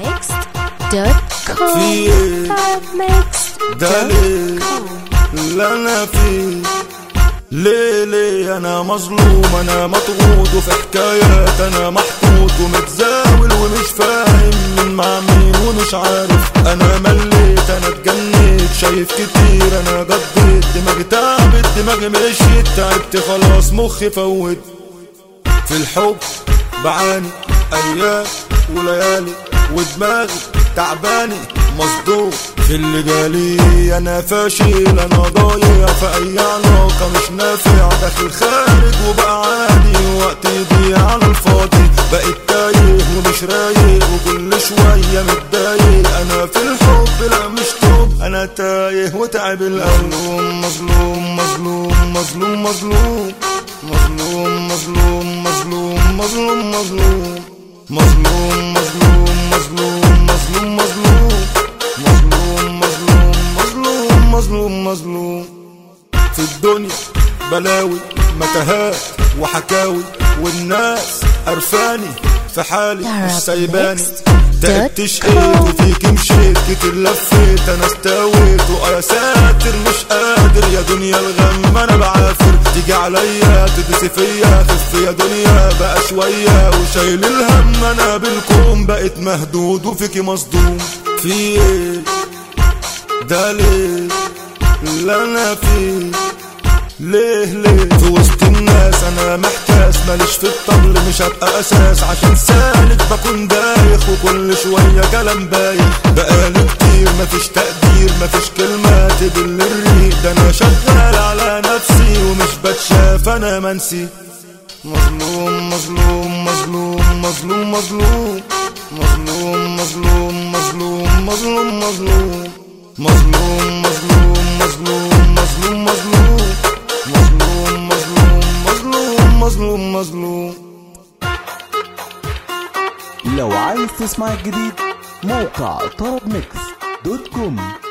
arabmixed.com في ايه ده ليه arabmixed.com اللي انا فيه ليه ليه انا مظلوم انا مضغوط وفي حكايات انا محطوط ومتزاول ومش فاهم مين مع مين ومش عارف انا مليت انا اتجنيت شايف كتير انا قضيت دماغي تعبت دماغي مشيت تعبت خلاص مخي فوت في الحب بعاني ايام وليالي ودماغي تعباني مصدوم في اللي جالي انا فاشل انا ضايع في اي علاقة مش نافع داخل خارج وبقى عادي وقتي يضيع على الفاضي بقيت تايه ومش رايق وكل شوية متضايق انا في الحب لا مش توب انا تايه وتعب القلب مظلوم مظلوم مظلوم مظلوم مظلوم مظلوم مظلوم مظلوم مظلوم مظلوم مظلوم مظلوم مظلوم مظلوم مظلوم مظلوم مظلوم مظلوم مظلوم في الدنيا بلاوي متاهات وحكاوي والناس قرفاني في حالي مش سايباني تعبتش ايه وفيك مشيت كتير لفيت انا استويت ويا ساتر مش قادر يا دنيا الغم انا بعافر تيجي عليا تدسي فيا خف يا دنيا بقى شوية وشايل الهم انا بالكوم بقيت مهدود وفيكي مصدوم في ايه ده ليه اللي انا فيه ليه ليه في وسط الناس انا محتاس ماليش في الطبل مش هبقى اساس عشان سالك بكون دايخ وكل شوية كلام بايخ بقالي كتير مفيش تقدير مفيش كلمة تدل الريق ده انا شغال على نفسي ومش بتشاف انا منسي مظلوم مظلوم مظلوم مظلوم مظلوم مظلوم مظلوم مظلوم مظلوم مظلوم مظلوم مظلوم مظلوم مظلوم مظلوم مظلوم مظلوم مظلوم مظلوم لو عايز تسمع الجديد موقع طرب ميكس دوت كوم